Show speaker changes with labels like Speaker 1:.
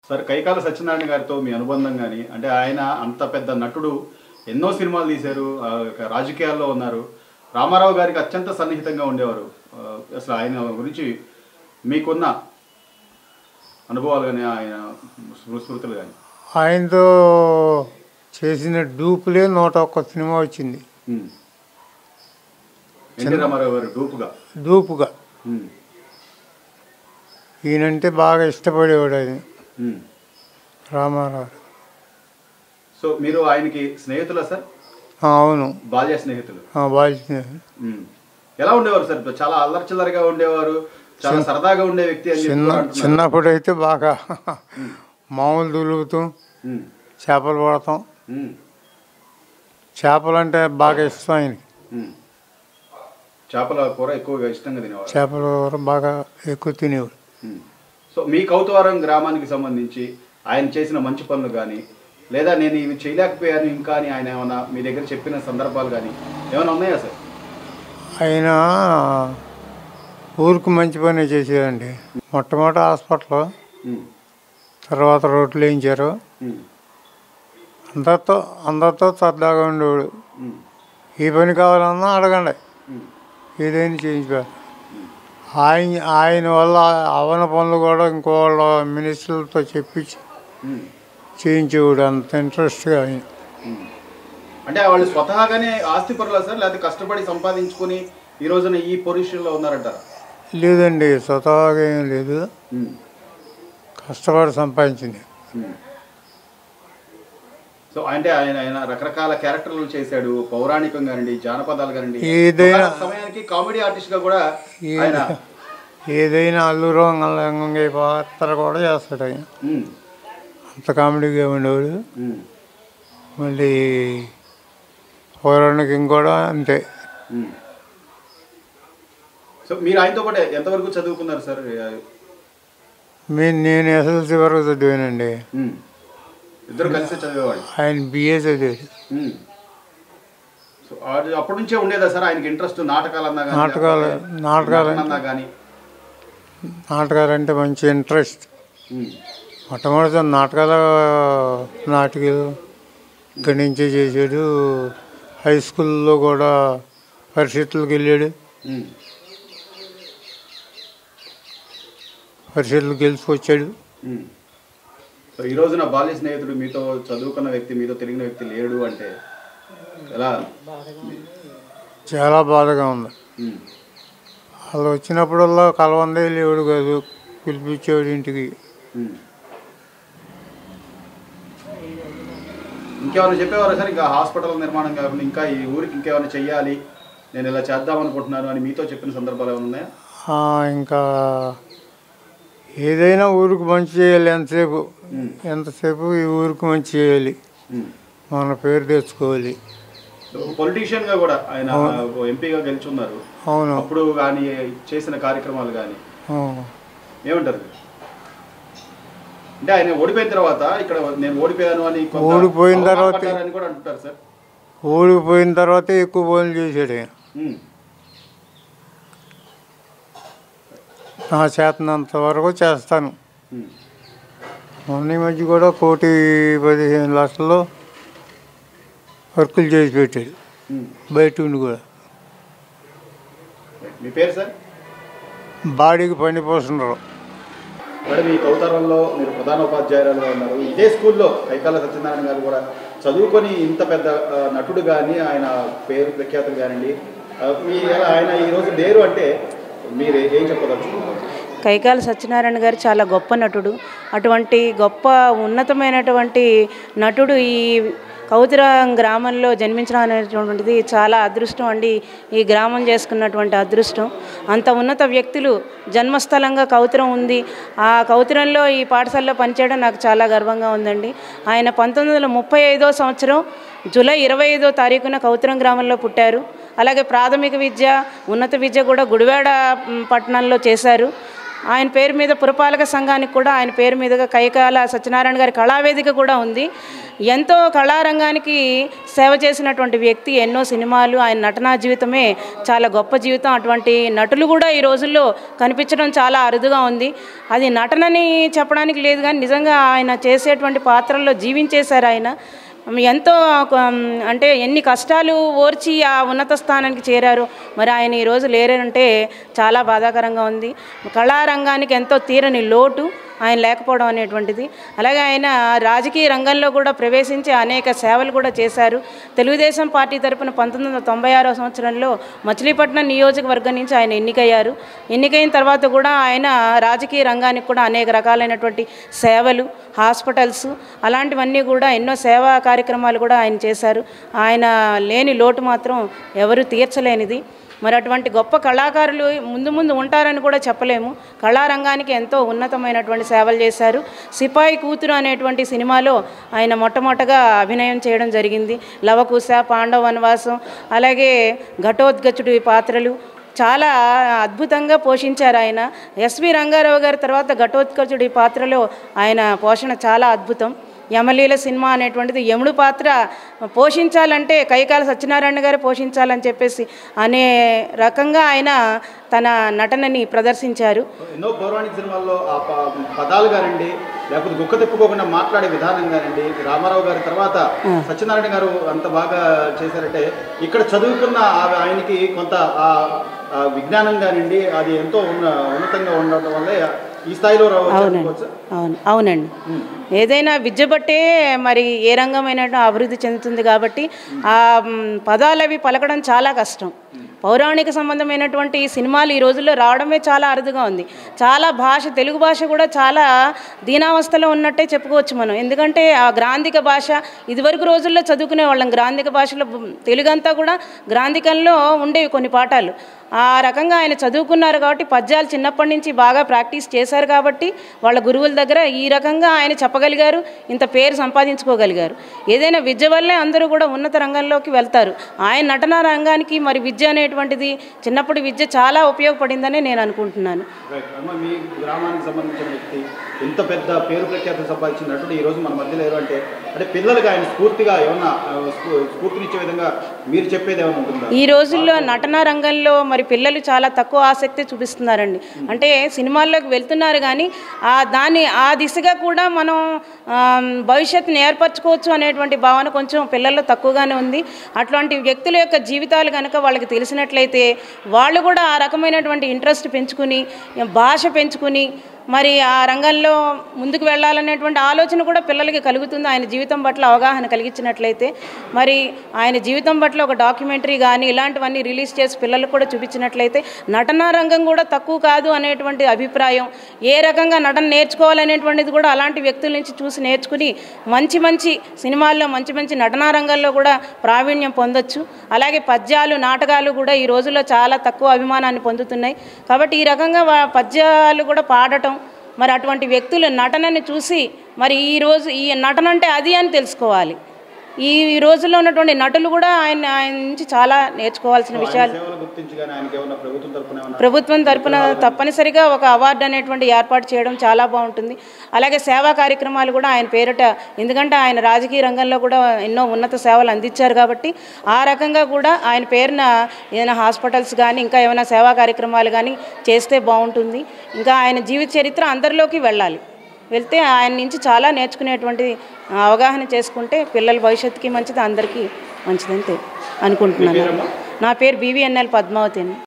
Speaker 1: Sir Kaikala Satyanarayana గారితో మీ అనుబంధం కానీ అంటే ఆయన అంత పెద్ద నటుడు ఎన్నో సినిమాలు తీశారు ఆ, ఇక రాజకీయాల్లో ఉన్నారు రామారావు గారికి అత్యంత సన్నిహితంగా ఉండేవారు ఆ, అసలు ఆయన గురించి మీకున్న అనుభవాలు కానీ ఆయన స్మృ- స్మృతులు కానీ
Speaker 2: ఆయనతో చేసిన డూపులే నూట ఒక్క సినిమా వచ్చింది
Speaker 1: ఎన్టీ రామారావు గారు డూపుగా
Speaker 2: డూపుగా
Speaker 1: ఉమ్,
Speaker 2: ఈయనంటే బాగా ఇష్టపడేవాడు ఆయన
Speaker 1: ఉమ్.
Speaker 2: రామారావు
Speaker 1: సో మీరు ఆయనకి స్నేహితులా సార్
Speaker 2: ఆ, అవును
Speaker 1: బాల్య స్నేహితులు
Speaker 2: బాల్చిన
Speaker 1: ఉమ్. ఎలా ఉండేవారు సార్ చాలా అల్లరిచిల్లరగా ఉండేవారు చాలా సరదాగా ఉండే వ్యక్తి అని చెప్పి
Speaker 2: చిన్న
Speaker 1: కూడా అంటున్నారు.
Speaker 2: చిన్నప్పుడు అయితే బాగా మామూలు దులుపుతాం
Speaker 1: ఉమ్,
Speaker 2: చేపలు పడతాం
Speaker 1: ఉమ్,
Speaker 2: చేపలు అంటే బాగా ఇష్టం ఆయనకి
Speaker 1: ఉమ్. చేపల కూర ఎక్కువగా ఇష్టంగా తినేవారు
Speaker 2: చేపల కూర బాగా ఎక్కువ తినేవాడు
Speaker 1: ఉమ్. సో మీ కౌతవరం గ్రామానికి సంబంధించి ఆయన చేసిన మంచి పనులు కానీ లేదా నేను ఇవి చేయలేకపోయాను ఇంకా అని ఆయన ఏమైనా మీ దగ్గర చెప్పిన సందర్భాలు కానీ ఏమైనా ఉన్నాయా సార్
Speaker 2: ఆయన ఊరికి మంచి పని చేసేదండి మొట్టమొదటి హాస్పిటల్
Speaker 1: ఉమ్,
Speaker 2: తర్వాత రోడ్లు వేయించారు
Speaker 1: ఉమ్,
Speaker 2: అందరితో అందరితో సరదాగా ఉండేవాడు
Speaker 1: ఉమ్,
Speaker 2: ఏ పని కావాలన్నా అడగండి
Speaker 1: ఉమ్,
Speaker 2: ఏదైనా చేయించారు ఆయన ఆయన వల్ల అవన పనులు కూడా ఇంకో వాళ్ళ మినిస్టర్లతో చెప్పించి
Speaker 1: ఉమ్,
Speaker 2: చేయించేవాడు అంత ఇంట్రెస్ట్గా ఆయన
Speaker 1: ఉమ్. అంటే వాళ్ళు స్వతహాగానే ఆస్తి పరులా సార్ లేకపోతే కష్టపడి సంపాదించుకొని ఈ రోజున ఈ పొజిషన్లో ఉన్నారంటారా
Speaker 2: లేదండి స్వతహాగా ఏం లేదు
Speaker 1: ఉమ్,
Speaker 2: కష్టపడి సంపాదించింది
Speaker 1: ఉమ్. సో అంటే ఆయన ఆయన రకరకాల క్యారెక్టర్లు చేశాడు పౌరాణికం కానివ్వండి జానపదాలు కానివ్వండి
Speaker 2: ఏదైనా-
Speaker 1: ఒక సమయానికి కామెడీ ఆర్టిస్ట్ గా కూడా ఆయన
Speaker 2: ఏదైనా అల్లూరు అంగంగ పాత్ర కూడా చేస్తాడు ఆయన
Speaker 1: ఉమ్,
Speaker 2: అంత కామెడీగా ఉండేవాడు
Speaker 1: ఉమ్,
Speaker 2: మళ్ళీ పౌరాణికం కూడా అంతే
Speaker 1: ఉమ్. సో మీరు ఆయనతో పాటు ఎంతవరకు చదువుకున్నారు సార్
Speaker 2: మేము నేను ఎస్ఎల్సి వరకు చదివానండి
Speaker 1: ఉమ్. ఇద్దరు కలిసి చదివేవాళ్ళు
Speaker 2: ఆయన బిఏ చదివాడు
Speaker 1: ఉమ్. సో అది అప్పటి నుంచే ఉండేదా సార్ ఆయనకి ఇంట్రెస్ట్ నాటకాలన్నా కానీ
Speaker 2: నాటకాలు- నాటకాలు
Speaker 1: అన్నా కానీ
Speaker 2: నాటకాలంటే మంచి ఇంట్రెస్ట్ మొట్టమొదటి నాటకాలు నాటకాలు ఇక్కడి నుంచే చేశాడు హై స్కూల్లో కూడా పరిషత్తులకు వెళ్ళాడు పరిషత్తులకు గెలుచుకొచ్చాడు
Speaker 1: సో ఈ రోజున బాల్య స్నేహితుడు మీతో చదువుకున్న వ్యక్తి మీతో తిరిగిన వ్యక్తి లేడు అంటే ఎలా
Speaker 2: చాలా బాధగా ఉంది
Speaker 1: ఉమ్.
Speaker 2: వాళ్ళు వచ్చినప్పుడల్లా కలవందే లేవుడు కాదు పిలిపించేవాడు ఇంటికి
Speaker 1: ఉమ్. ఇంకేమైనా చెప్పేవారా సార్ ఇంకా హాస్పిటల్ నిర్మాణం కాకుండా ఇంకా ఈ ఊరికి ఇంకేమైనా చెయ్యాలి నేను ఇలా చేద్దాం అనుకుంటున్నాను అని మీతో చెప్పిన సందర్భాలు ఏమైనా ఉన్నాయా
Speaker 2: ఆ, ఇంకా ఏదైనా ఊరికి మంచి చేయాలి ఎంతసేపు
Speaker 1: ఉమ్.
Speaker 2: ఎంతసేపు ఈ ఊరికి మంచి చేయాలి
Speaker 1: ఉమ్.
Speaker 2: మన పేరు తెచ్చుకోవాలి
Speaker 1: పొలిటీషియన్ గా కూడా ఆయన ఎంపీగా గెలుచున్నారు
Speaker 2: అవును
Speaker 1: అప్పుడు కానీ చేసిన కార్యక్రమాలు కానీ
Speaker 2: అవును.
Speaker 1: ఏమంటారు అంటే ఆయన ఓడిపోయిన తర్వాత ఇక్కడ నేను ఓడిపోయాను అని కొంత
Speaker 2: ఓడిపోయిన తర్వాత-
Speaker 1: అవమానపడ్డారని కూడా అంటారు సార్
Speaker 2: ఓడిపోయిన తర్వాతే ఎక్కువ పనులు చేశాడు ఆయన
Speaker 1: ఉమ్.
Speaker 2: నా చేతనంత వరకు చేస్తాను
Speaker 1: ఉమ్.
Speaker 2: మొన్న ఈ మధ్య కూడా కోటి పదిహేను లక్షల్లో వర్కులు చేసి పెట్టాడు
Speaker 1: ఉమ్.
Speaker 2: బయట ఉండి కూడా
Speaker 1: మీ పేరు సార్
Speaker 2: బాడీకి పని పోస్తున్నారు
Speaker 1: మేడం ఈ కౌతరంలో మీరు ప్రధాన ఉపాధ్యాయురాలుగా ఉన్నారు ఇదే స్కూల్లో కైకాల సత్యనారాయణ గారు కూడా చదువుకొని ఇంత పెద్ద ఆ, నటుడు కానీ ఆయన పేరు ప్రఖ్యాతులు కానివ్వండి ఆ, మీ ఆయన ఈరోజు లేరు అంటే మీరు ఏం చెప్పదలుచుకున్నారు
Speaker 3: కైకాల సత్యనారాయణ గారు చాలా గొప్ప నటుడు అటువంటి గొప్ప ఉన్నతమైనటువంటి నటుడు ఈ కౌతిరం గ్రామంలో జన్మించడం అనేటువంటిది చాలా అదృష్టం అండి ఈ గ్రామం చేసుకున్నటువంటి అదృష్టం అంత ఉన్నత వ్యక్తులు జన్మస్థలంగా కౌతిరం ఉంది ఆ కౌతిరంలో ఈ పాఠశాలలో పనిచేయడం నాకు చాలా గర్వంగా ఉందండి ఆయన పంతొమ్మిది వందల ముప్పై ఐదో సంవత్సరం జూలై ఇరవై ఐదో తారీఖున కౌతిరం గ్రామంలో పుట్టారు అలాగే ప్రాథమిక విద్య ఉన్నత విద్య కూడా గుడివాడ మ్, పట్టణంలో చేశారు ఆయన పేరు మీద పురపాలక సంఘానికి కూడా ఆయన పేరు మీదుగా కైకాల సత్యనారాయణ గారి కళావేదిక కూడా ఉంది ఎంతో కళారంగానికి సేవ చేసినటువంటి వ్యక్తి ఎన్నో సినిమాలు ఆయన నటనా జీవితమే చాలా గొప్ప జీవితం అటువంటి నటులు కూడా ఈ రోజుల్లో కనిపించడం చాలా అరుదుగా ఉంది అది నటనని చెప్పడానికి లేదు కానీ నిజంగా ఆయన చేసేటువంటి పాత్రల్లో జీవించేశారు ఆయన ఎంతో కొం- అంటే ఎన్ని కష్టాలు ఓర్చి ఆ ఉన్నత స్థానానికి చేరారు మరి ఆయన ఈరోజు లేరంటే చాలా బాధాకరంగా ఉంది కళారంగానికి ఎంతో తీరని లోటు ఆయన లేకపోవడం అనేటువంటిది అలాగే ఆయన రాజకీయ రంగంలో కూడా ప్రవేశించి అనేక సేవలు కూడా చేశారు తెలుగుదేశం పార్టీ తరపున పంతొమ్మిది వందల తొంభై ఆరో సంవత్సరంలో మచిలీపట్నం నియోజకవర్గం నుంచి ఆయన ఎన్నికయ్యారు ఎన్నికైన తర్వాత కూడా ఆయన రాజకీయ రంగానికి కూడా అనేక రకాలైనటువంటి సేవలు హాస్పిటల్స్ అలాంటివన్నీ కూడా ఎన్నో సేవా కార్యక్రమాలు కూడా ఆయన చేశారు ఆయన లేని లోటు మాత్రం ఎవరు తీర్చలేనిది మరి అటువంటి గొప్ప కళాకారులు ముందు ముందు ఉంటారని కూడా చెప్పలేము కళారంగానికి ఎంతో ఉన్నతమైనటువంటి సేవలు చేశారు సిపాయి కూతురు అనేటువంటి సినిమాలో ఆయన మొట్టమొదటగా అభినయం చేయడం జరిగింది లవకుశ పాండవ వనవాసం అలాగే ఘటోద్గచుడి పాత్రలు చాలా అద్భుతంగా పోషించారు ఆయన ఎస్వి రంగారావు గారి తర్వాత ఘటోత్కచుడి పాత్రలో ఆయన పోషణ చాలా అద్భుతం యమలీల సినిమా అనేటువంటిది యముడు పాత్ర పోషించాలంటే కైకాల సత్యనారాయణ గారు పోషించాలని చెప్పేసి అనే రకంగా ఆయన తన నటనని ప్రదర్శించారు
Speaker 1: ఎన్నో పౌరాణిక సినిమాల్లో ఆ ప- పదాలు కానివ్వండి లేకపోతే గుక్క తిప్పుకోకుండా మాట్లాడే విధానం కానివ్వండి రామారావు గారి తర్వాత సత్యనారాయణ గారు అంత బాగా చేశారంటే ఇక్కడ చదువుకున్న ఆ- ఆయనకి కొంత ఆ ఆ విజ్ఞానం కానివ్వండి అది ఎంతో ఉన్న ఉన్నతంగా ఉండడం వల్లే ఈ స్థాయిలో రావచ్చు
Speaker 3: అవునండి
Speaker 1: అనుకోవచ్చా?
Speaker 3: అవును అవునండి ఏదైనా విద్య బట్టే మరి ఏ రంగమైన అభివృద్ధి చెందుతుంది కాబట్టి ఆ మ్, పదాలు అవి పలకడం చాలా కష్టం పౌరాణిక సంబంధమైనటువంటి సినిమాలు ఈ రోజుల్లో రావడమే చాలా అరుదుగా ఉంది చాలా భాష తెలుగు భాష కూడా చాలా దీనావస్థలో ఉన్నట్టే చెప్పుకోవచ్చు మనం ఎందుకంటే ఆ గ్రాంధిక భాష ఇదివరకు రోజుల్లో చదువుకునే వాళ్ళం గ్రాంధిక భాషలో బ్- తెలుగు అంతా కూడా గ్రాంధికంలో ఉండేవి కొన్ని పాఠాలు ఆ రకంగా ఆయన చదువుకున్నారు కాబట్టి పద్యాలు చిన్నప్పటి నుంచి బాగా ప్రాక్టీస్ చేశారు కాబట్టి వాళ్ళ గురువుల దగ్గర ఈ రకంగా ఆయన చెప్పగలిగారు ఇంత పేరు సంపాదించుకోగలిగారు ఏదైనా విద్య వల్లే అందరూ కూడా ఉన్నత రంగంలోకి వెళ్తారు ఆయన నటన రంగానికి మరి విద్య అనేటువంటిది చిన్నప్పుడు విద్య చాలా ఉపయోగపడిందని నేను అనుకుంటున్నాను
Speaker 1: రైట్. అమ్మ మీ గ్రామానికి సంబంధించిన వ్యక్తి ఇంత పెద్ద పేరు ప్రఖ్యాతులు సంపాదించిన నటుడు ఈ రోజు మన మధ్య లేరు అంటే అంటే పిల్లలకి ఆయన స్ఫూర్తిగా ఏమన్నా ఆ, స్ఫూ- స్ఫూర్తినిచ్చే విధంగా మీరు చెప్పేది ఏమైనా ఉంటుందా
Speaker 3: ఈ రోజుల్లో నటన రంగంలో మరి పిల్లలు చాలా తక్కువ ఆసక్తి చూపిస్తున్నారండి అంటే సినిమాల్లోకి వెళ్తున్నారు కానీ ఆ దాన్ని ఆ దిశగా కూడా మనం ఆమ్, భవిష్యత్తుని ఏర్పరచుకోవచ్చు అనేటువంటి భావన కొంచెం పిల్లల్లో తక్కువగానే ఉంది అట్లాంటి వ్యక్తుల యొక్క జీవితాలు కనుక వాళ్ళకి తెలిసినట్లయితే వాళ్ళు కూడా ఆ రకమైనటువంటి ఇంట్రెస్ట్ పెంచుకుని భాష పెంచుకుని మరి ఆ రంగంలో ముందుకు వెళ్ళాలనేటువంటి ఆలోచన కూడా పిల్లలకి కలుగుతుంది ఆయన జీవితం పట్ల అవగాహన కలిగించినట్లయితే మరి ఆయన జీవితం పట్ల ఒక డాక్యుమెంటరీ కానీ ఇలాంటివన్నీ రిలీజ్ చేసి పిల్లలకు కూడా చూపించినట్లయితే నటనా రంగం కూడా తక్కువ కాదు అనేటువంటి అభిప్రాయం ఏ రకంగా నటన నేర్చుకోవాలనేటువంటిది కూడా అలాంటి వ్యక్తుల నుంచి చూసి నేర్చుకుని మంచి మంచి సినిమాల్లో మంచి మంచి నటనా రంగంలో కూడా ప్రావీణ్యం పొందొచ్చు అలాగే పద్యాలు నాటకాలు కూడా ఈ రోజుల్లో చాలా తక్కువ అభిమానాన్ని పొందుతున్నాయి కాబట్టి ఈ రకంగా వా- పద్యాలు కూడా పాడటం మరి అటువంటి వ్యక్తుల నటనని చూసి మరి ఈ రోజు ఈ నటన అంటే అది అని తెలుసుకోవాలి ఈ ఈ రోజుల్లో ఉన్నటువంటి నటులు కూడా ఆయన ఆయన నుంచి చాలా నేర్చుకోవాల్సిన
Speaker 1: ఆయన
Speaker 3: విషయాలు
Speaker 1: సేవలు గుర్తించి కానీ ఆయనకి ఏమన్నా ప్రభుత్వం తరపున ఏమన్నా
Speaker 3: ప్రభుత్వం తరపున తప్పనిసరిగా ఒక అవార్డు అనేటువంటి ఏర్పాటు చేయడం చాలా బాగుంటుంది అలాగే సేవా కార్యక్రమాలు కూడా ఆయన పేరిట ఎందుకంటే ఆయన రాజకీయ రంగంలో కూడా ఎన్నో ఉన్నత సేవలు అందించారు కాబట్టి ఆ రకంగా కూడా ఆయన పేరున ఏదైనా హాస్పిటల్స్ కానీ ఇంకా ఏమైనా సేవా కార్యక్రమాలు కానీ చేస్తే బాగుంటుంది ఇంకా ఆయన జీవిత చరిత్ర అందరిలోకి వెళ్ళాలి వెళ్తే ఆయన నుంచి చాలా నేర్చుకునేటువంటి ఆ, అవగాహన చేసుకుంటే పిల్లల భవిష్యత్తుకి మంచిది అందరికీ మంచిదని తె- అనుకుంటున్నాను నా పేరు బీవీఎన్ఎల్ పద్మావతి అండి